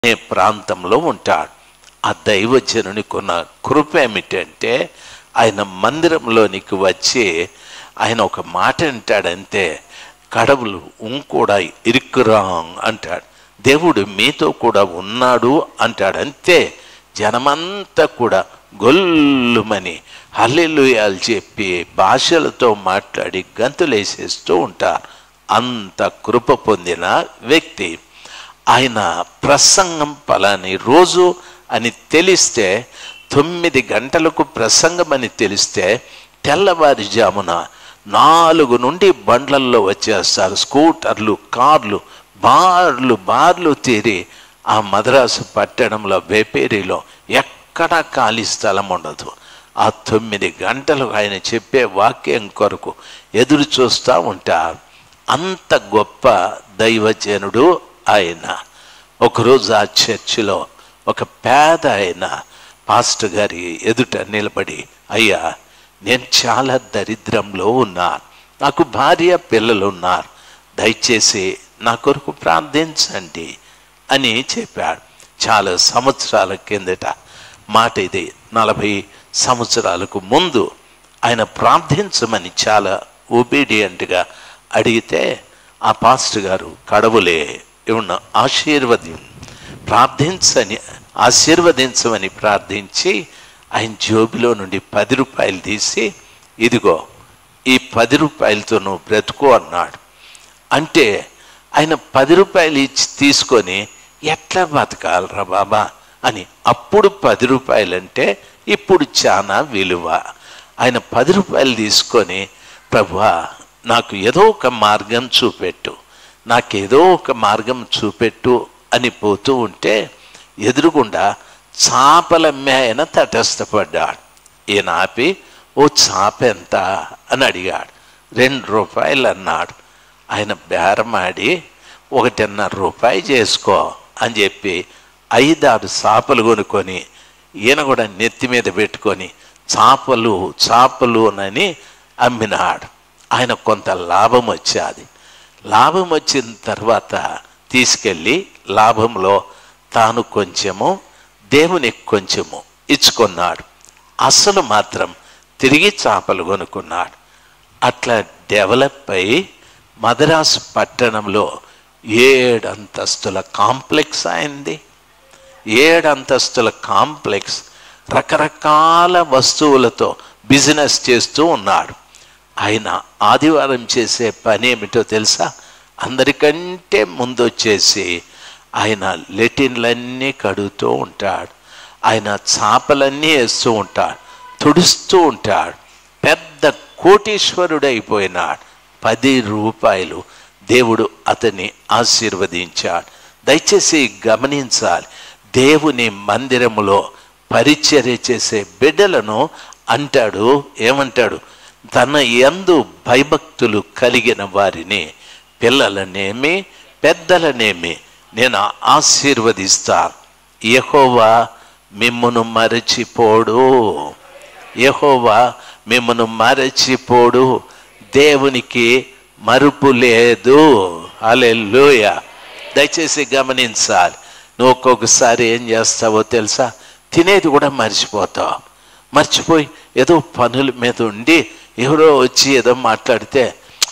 అనే ప్రాంతంలో ఉంటాడు ఆ దైవజనునికి ఉన్న కృప ఏమిటంటే ఆయన మందిరంలోనికి వచ్చి ఆయన ఒక మాట అంటాడంటే కడవులు కూడా ఇరుక్కురాం అంటాడు దేవుడు మీతో కూడా ఉన్నాడు అంటాడు అంతే జనమంతా కూడా గొల్లుమని హల్లెలూయాలు చెప్పి భాషలతో మాట్లాడి గంతులేసేస్తూ ఉంటారు అంత కృప పొందిన వ్యక్తి ఆయన ప్రసంగం పలాని రోజు అని తెలిస్తే తొమ్మిది గంటలకు ప్రసంగం అని తెలిస్తే తెల్లవారుజామున నాలుగు నుండి బండ్లల్లో వచ్చేస్తారు స్కూటర్లు కార్లు బార్లు బార్లు తీరి ఆ మద్రాసు పట్టణంలో బేపేరిలో ఎక్కడా ఖాళీ స్థలం ఉండదు ఆ తొమ్మిది గంటలు ఆయన చెప్పే వాక్యం కొరకు ఎదురు చూస్తూ ఉంటారు అంత గొప్ప దైవజనుడు ఆయన ఒకరోజు ఆ చర్చిలో ఒక పేద ఆయన పాస్టర్ గారి ఎదుట నిలబడి అయ్యా నేను చాలా దరిద్రంలో ఉన్నాను నాకు భార్య పిల్లలు ఉన్నారు దయచేసి నా కొరకు ప్రార్థించండి అని చెప్పాడు చాలా సంవత్సరాల కిందట మాట ఇది నలభై సంవత్సరాలకు ముందు ఆయన ప్రార్థించమని చాలా ఒబీడియంట్గా అడిగితే ఆ పాస్టర్ గారు కడవులే ఏమన్నా ఆశీర్వది ప్రార్థించని ఆశీర్వదించమని ప్రార్థించి ఆయన జోబిలో నుండి పది రూపాయలు తీసి ఇదిగో ఈ పది రూపాయలతో నువ్వు బ్రతుకు అన్నాడు అంటే ఆయన పది రూపాయలు ఇచ్చి తీసుకొని ఎట్లా బతకాలరా బాబా అని అప్పుడు పది రూపాయలంటే ఇప్పుడు చాలా విలువ ఆయన పది రూపాయలు తీసుకొని ప్రభువా నాకు ఏదో ఒక మార్గం చూపెట్టు నాకేదో ఒక మార్గం చూపెట్టు అని పోతూ ఉంటే ఎదురుగుండా చాపలమ్మే ఆయన తటస్థపడ్డాడు ఈయన ఆపి ఓ చాప ఎంత అని అడిగాడు రెండు రూపాయలు అన్నాడు ఆయన బేరమాడి ఒకటిన్నర రూపాయి చేసుకో అని చెప్పి ఐదారు చాపలు కొనుక్కొని ఈయన కూడా నెత్తి మీద పెట్టుకొని చాపలు చాపలు అని అమ్మినాడు ఆయన కొంత లాభం వచ్చేది లాభం వచ్చిన తర్వాత తీసుకెళ్ళి లాభంలో తాను కొంచెము దేవునికి కొంచెము ఇచ్చుకున్నాడు అసలు మాత్రం తిరిగి చేపలు కొనుక్కున్నాడు అట్లా డెవలప్ అయి మద్రాసు పట్టణంలో ఏడు అంతస్తుల కాంప్లెక్స్ అయింది ఏడు అంతస్తుల కాంప్లెక్స్ రకరకాల వస్తువులతో బిజినెస్ చేస్తూ ఉన్నాడు ఆయన ఆదివారం చేసే పని ఏమిటో తెలుసా అందరికంటే ముందు వచ్చేసి ఆయన లెటిన్లన్నీ కడుగుతూ ఉంటాడు ఆయన చాపలన్నీ వేస్తూ ఉంటాడు తుడుస్తూ ఉంటాడు పెద్ద కోటీశ్వరుడు అయిపోయినాడు పది రూపాయలు దేవుడు అతన్ని ఆశీర్వదించాడు దయచేసి గమనించాలి దేవుని మందిరములో పరిచర్య చేసే బిడ్డలను అంటాడు ఏమంటాడు తన యందు భయభక్తులు కలిగిన వారిని పిల్లలనేమి పెద్దలనేమి నేను ఆశీర్వదిస్తాను యహోవా మిమ్మును మరచిపోడు యహోవా మిమ్మను మరచిపోడు దేవునికి మరుపు లేదు అలెల్లోయ దయచేసి గమనించాలి నువ్వు ఒక్కొక్కసారి ఏం చేస్తావో తెలుసా తినేది కూడా మర్చిపోతావు మర్చిపోయి ఏదో పనుల మీద ఉండి ఎవరో వచ్చి ఏదో మాట్లాడితే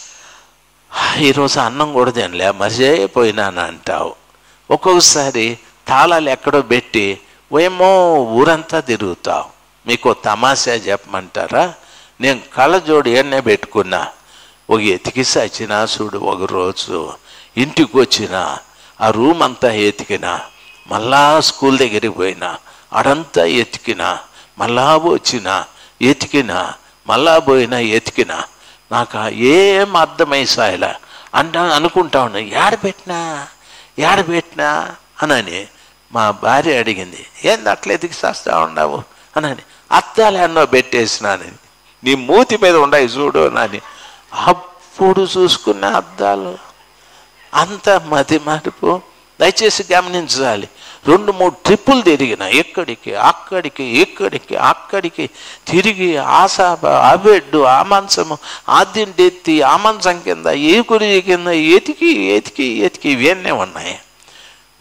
ఈరోజు అన్నం కూడా తినలే మర్చిపోయినాను అంటావు ఒక్కొక్కసారి తాళాలు ఎక్కడో పెట్టి ఏమో ఊరంతా తిరుగుతావు మీకు తమాషా చెప్పమంటారా నేను కళ్ళజోడు ఎన్నే పెట్టుకున్నా ఒక ఎతికిసి వచ్చిన చూడు ఒక రోజు ఇంటికి వచ్చిన ఆ రూమ్ అంతా ఎతికినా మళ్ళా స్కూల్ దగ్గరికి పోయినా అడంతా ఎతికినా మళ్ళా వచ్చిన ఎతికినా మళ్ళా పోయినా ఎతికినా నాకు ఏం అర్థమై సాయిలా అంట అనుకుంటా ఉన్నా ఏడ పెట్టినా ఏడ పెట్టినా అనని మా భార్య అడిగింది ఏంది అట్లా ఎతికి చేస్తా ఉండవు అనని అద్దాలు ఎన్నో పెట్టేసినానని నీ మూతి మీద ఉండయి చూడు నాని అప్పుడు చూసుకున్న అద్దాలు అంత మతి మరుపు దయచేసి గమనించాలి రెండు మూడు ట్రిప్పులు తిరిగిన ఎక్కడికి అక్కడికి ఇక్కడికి అక్కడికి తిరిగి ఆశాప అబెడ్డు ఆ మంచము ఆ దిండి ఎత్తి ఆ మంచం కింద ఏ కురి కింద ఎతికి ఎతికి ఎతికి ఇవన్నీ ఉన్నాయి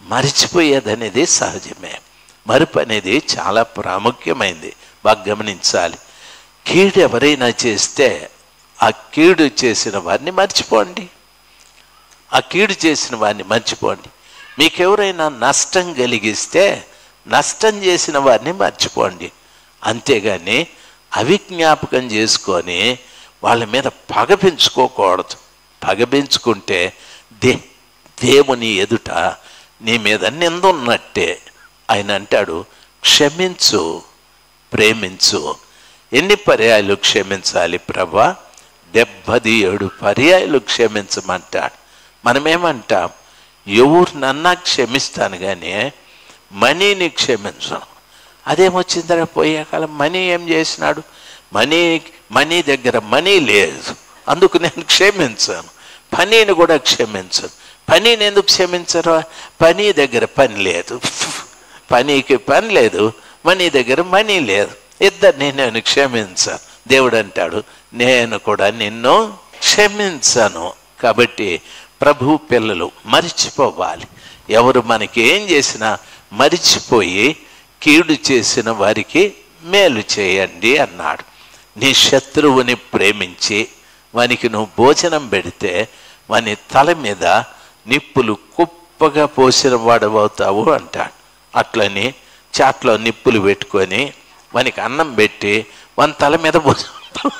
మరిచిపోయేది అనేది సహజమే మరుపు అనేది చాలా ప్రాముఖ్యమైంది బాగా గమనించాలి కీడు ఎవరైనా చేస్తే ఆ కీడు చేసిన వారిని మర్చిపోండి ఆ కీడు చేసిన వారిని మర్చిపోండి మీకెవరైనా నష్టం కలిగిస్తే నష్టం చేసిన వారిని మర్చిపోండి అంతేగాని అవి జ్ఞాపకం చేసుకొని వాళ్ళ మీద పగ పెంచుకోకూడదు పగ పెంచుకుంటే దే దేవుని ఎదుట నీ మీద నిందున్నట్టే ఆయన అంటాడు క్షమించు ప్రేమించు ఎన్ని పర్యాయాలు క్షమించాలి ప్రభా డెబ్బది ఏడు పర్యాయాలు క్షమించమంటాడు మనమేమంటాం ఎవరినన్నా క్షమిస్తాను కానీ మనీని క్షమించను అదేమొచ్చిందరా పోయే కాలం మనీ ఏం చేసినాడు మనీ మనీ దగ్గర మనీ లేదు అందుకు నేను క్షమించాను పనిని కూడా క్షమించను పనిని ఎందుకు క్షమించరు పని దగ్గర పని లేదు పనికి పని లేదు మనీ దగ్గర మనీ లేదు ఇద్దరిని నేను క్షమించాను దేవుడు అంటాడు నేను కూడా నిన్ను క్షమించను కాబట్టి ప్రభు పిల్లలు మరిచిపోవాలి ఎవరు మనకి ఏం చేసినా మరిచిపోయి కీడు చేసిన వారికి మేలు చేయండి అన్నాడు నీ శత్రువుని ప్రేమించి వానికి నువ్వు భోజనం పెడితే వాని తల మీద నిప్పులు కుప్పగా పోసిన వాడవవుతావు అంటాడు అట్లని చాట్లో నిప్పులు పెట్టుకొని వానికి అన్నం పెట్టి వాని తల మీద పోసి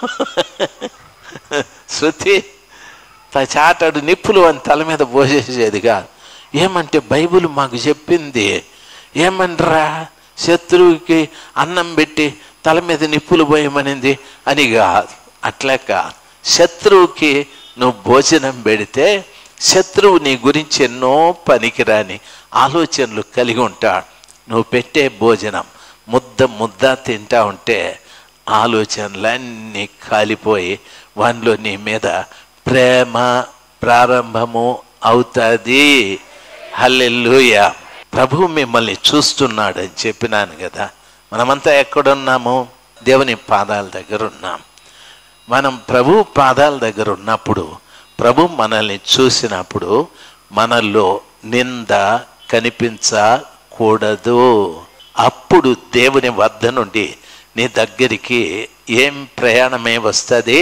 శృతి త- చాటడు నిప్పులు వాని తల మీద పోసేసేది కాదు ఏమంటే బైబిల్ మాకు చెప్పింది ఏమంటారా శత్రువుకి అన్నం పెట్టి తల మీద నిప్పులు పోయమనింది అని కాదు అట్లా కాదు శత్రువుకి నువ్వు భోజనం పెడితే శత్రువు నీ గురించి ఎన్నో పనికిరాని ఆలోచనలు కలిగి ఉంటాడు నువ్వు పెట్టే భోజనం ముద్ద ముద్ద తింటా ఉంటే ఆలోచనలన్నీ కాలిపోయి వానిలో నీ మీద ప్రేమ ప్రారంభము అవుతుంది హల్లెలూయా ప్రభు మిమ్మల్ని చూస్తున్నాడని చెప్పినాను కదా మనమంతా ఎక్కడున్నాము దేవుని పాదాల దగ్గర ఉన్నాం మనం ప్రభు పాదాల దగ్గర ఉన్నప్పుడు ప్రభు మనల్ని చూసినప్పుడు మనలో నింద కనిపించకూడదు అప్పుడు దేవుని వద్ద నుండి నీ దగ్గరికి ఏం ప్రయాణమే వస్తుంది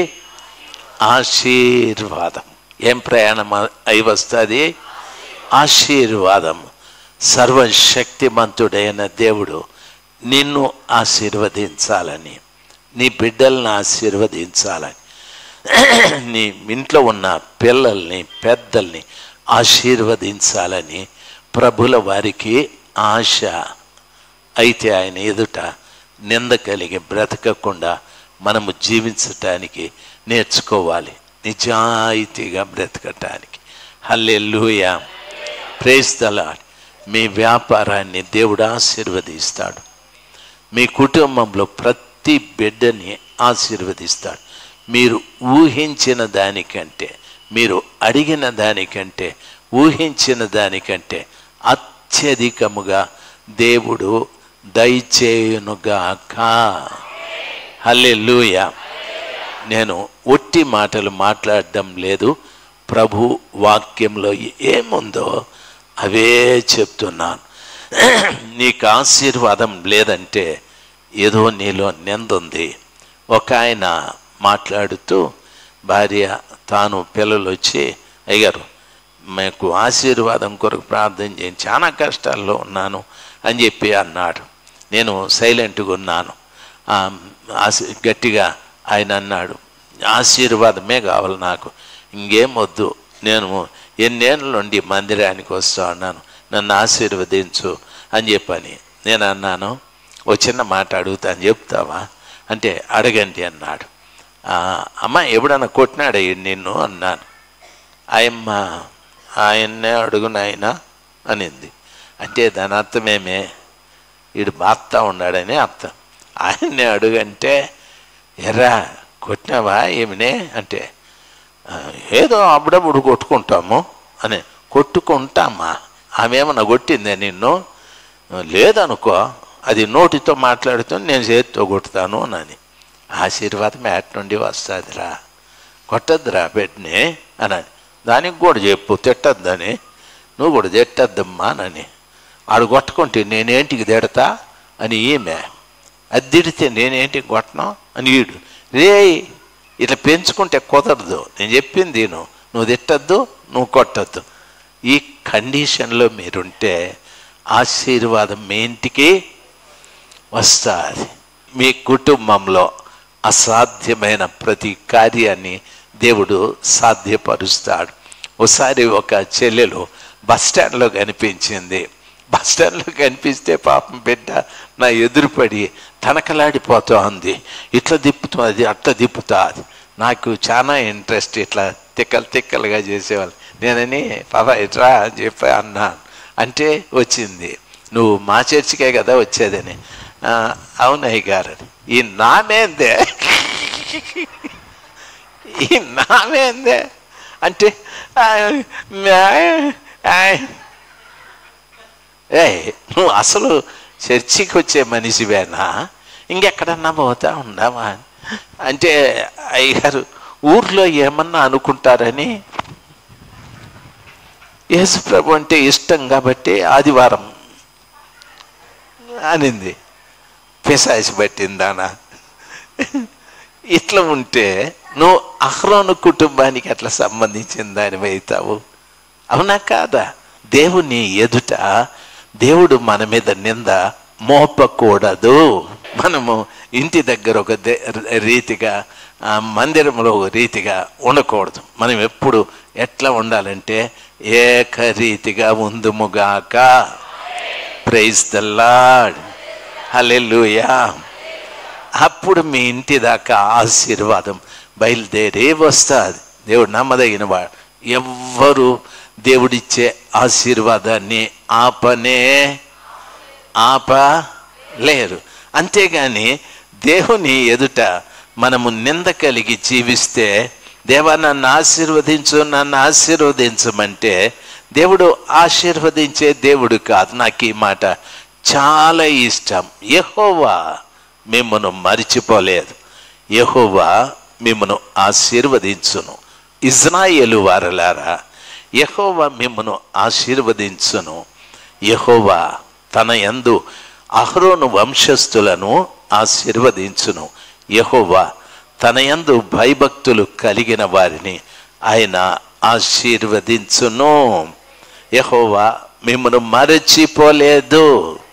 ఆశీర్వాదం ఏం ప్రయాణం అయి వస్తుంది ఆశీర్వాదం సర్వశక్తిమంతుడైన దేవుడు నిన్ను ఆశీర్వదించాలని నీ బిడ్డల్ని ఆశీర్వదించాలని నీ ఇంట్లో ఉన్న పిల్లల్ని పెద్దల్ని ఆశీర్వదించాలని ప్రభుల వారికి ఆశ అయితే ఆయన ఎదుట నింద కలిగి బ్రతకకుండా మనము జీవించటానికి నేర్చుకోవాలి నిజాయితీగా బ్రతకటానికి హల్లెలూయా ప్రేస్తలా మీ వ్యాపారాన్ని దేవుడు ఆశీర్వదిస్తాడు మీ కుటుంబంలో ప్రతి బిడ్డని ఆశీర్వదిస్తాడు మీరు ఊహించిన దానికంటే మీరు అడిగిన దానికంటే ఊహించిన దానికంటే అత్యధికముగా దేవుడు దయచేయునుగాక హల్లెలూయా నేను ఒట్టి మాటలు మాట్లాడడం లేదు ప్రభు వాక్యంలో ఏముందో అవే చెప్తున్నాను నీకు ఆశీర్వాదం లేదంటే ఏదో నీలో నిందుంది ఒక ఆయన మాట్లాడుతూ భార్య తాను పిల్లలు వచ్చి అయ్యారు మాకు ఆశీర్వాదం కొరకు ప్రార్థన చేయండి చాలా కష్టాల్లో ఉన్నాను అని చెప్పి అన్నాడు నేను సైలెంట్గా ఉన్నాను ఆ, ఆశీ- గట్టిగా ఆయన అన్నాడు ఆశీర్వాదమే కావాలి నాకు ఇంకేం వద్దు నేను ఎన్నేళ్ళ నుండి మందిరానికి వస్తా ఉన్నాను నన్ను ఆశీర్వదించు అని చెప్పని నేను అన్నాను ఓ చిన్న మాట అడుగుతాను చెప్తావా అంటే అడగండి అన్నాడు "ఆ, అమ్మ ఎప్పుడన్నా కొట్టినాడు నిన్ను అన్నాను ఆయమ్మ ఆయన్నే అడుగు నాయన అనింది అంటే దాని అర్థమేమే వీడు బాత్తా ఉన్నాడని అర్థం ఆయన్నే అడుగంటే ఎర్రా కొట్టినావా ఏమినే అంటే "ఆ, ఏదో అప్పుడప్పుడు కొట్టుకుంటాము అని కొట్టుకుంటామా ఆమె ఏమన్నా కొట్టిందే నిన్ను లేదనుకో అది నోటితో మాట్లాడుతూ నేను చేతితో కొట్టుతాను అని ఆశీర్వాదం ఏట నుండి వస్తుందిరా కొట్టద్దురా బిడ్డని అని దానికి కూడా చెప్పు తిట్టద్దని నువ్వు కూడా తిట్టద్దమ్మా అని ఆడు కొట్టుకుంటే నేనేంటికి తిడతా అని ఈమె అది తిడితే నేనేంటికి కొట్టను అని ఈడు రే ఇట్లా పెంచుకుంటే కుదరదు నేను చెప్పింది నువ్వు నువ్వు తిట్టద్దు నువ్వు కొట్టద్దు ఈ కండిషన్లో మీరుంటే ఆశీర్వాదం మీ ఇంటికి వస్తుంది మీ కుటుంబంలో అసాధ్యమైన ప్రతి కార్యాన్ని దేవుడు సాధ్యపరుస్తాడు ఒకసారి ఒక చెల్లెలు బస్ స్టాండ్లో కనిపించింది బస్ స్టాండ్లో కనిపిస్తే పాపం బిడ్డ నా ఎదురుపడి తనకలాడిపోతూ ఉంది ఇట్లా తిప్పుతుంది అట్లా తిప్పుతుంది నాకు చాలా ఇంట్రెస్ట్ ఇట్లా తిక్కలు తిక్కలుగా చేసేవాళ్ళు నేనని పాప ఇట్రా అని చెప్పి అన్నాను అంటే వచ్చింది నువ్వు మా చర్చికే కదా వచ్చేదని "ఆ, అవునయ్య గారు ఈ నామేందే ఈ నామేందే అంటే "ఆ, మ్యా- ఆ." ఏ నువ్వు అసలు చర్చికి వచ్చే మనిషివేనా ఇంకెక్కడన్నా పోతా ఉండవా అంటే అయ్యగారు ఊర్లో ఏమన్నా అనుకుంటారని యేసు ప్రభు అంటే ఇష్టం కాబట్టి ఆదివారం అనింది పిశాసి పట్టిందానా ఇట్లా ఉంటే నువ్వు అహ్రోను కుటుంబానికి ఎట్లా సంబంధించిన దానివి అవుతావు అవునా కాదా దేవుని ఎదుట దేవుడు మన మీద నింద మోపకూడదు మనము ఇంటి దగ్గర ఒక దే- రీతిగా ఆ, మందిరంలో ఒక రీతిగా ఉండకూడదు మనం ఎప్పుడు ఎట్లా ఉండాలంటే ఏకరీతిగా ఉందుముగాక ప్రైజ్ ద లాడ్ హల్లెలూయా అప్పుడు మీ ఇంటి దాకా ఆశీర్వాదం బయలుదేరే వస్తుంది దేవుడు నమ్మదగిన వాడు ఎవ్వరు దేవుడిచ్చే ఆశీర్వాదాన్ని ఆపనే ఆపలేరు అంతేగాని దేవుని ఎదుట మనము నింద కలిగి జీవిస్తే దేవా నన్ను ఆశీర్వదించు నన్ను ఆశీర్వదించమంటే దేవుడు ఆశీర్వదించే దేవుడు కాదు నాకు ఈ మాట చాలా ఇష్టం యెహోవా మిమ్మను మరిచిపోలేదు యెహోవా మిమ్మను ఆశీర్వదించును ఇజ్రాయేలు వారలారా యెహోవా మిమ్మను ఆశీర్వదించును యెహోవా తన యందు అహ్రోను వంశస్థులను ఆశీర్వదించును యెహోవా తన యందు భయభక్తులు కలిగిన వారిని ఆయన ఆశీర్వదించును యెహోవా మిమ్మను మరచిపోలేదు